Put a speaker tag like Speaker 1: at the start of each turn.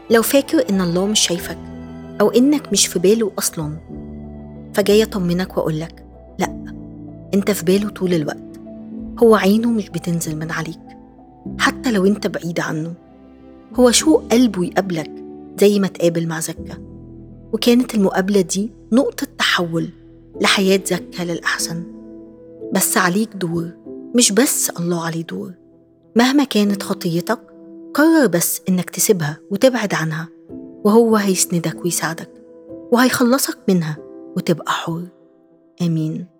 Speaker 1: لو فاكر إن الله مش شايفك أو إنك مش في باله أصلا فجاي أطمنك وأقولك لأ أنت في باله طول الوقت هو عينه مش بتنزل من عليك حتى لو أنت بعيد عنه هو شو قلبه يقابلك زي ما تقابل مع زكا وكانت المقابلة دي نقطة تحول لحياة زكا للأحسن بس عليك دور مش بس الله عليه دور مهما كانت خطيتك قرر بس إنك تسيبها وتبعد عنها وهو هيسندك ويساعدك وهيخلصك منها وتبقى حر آمين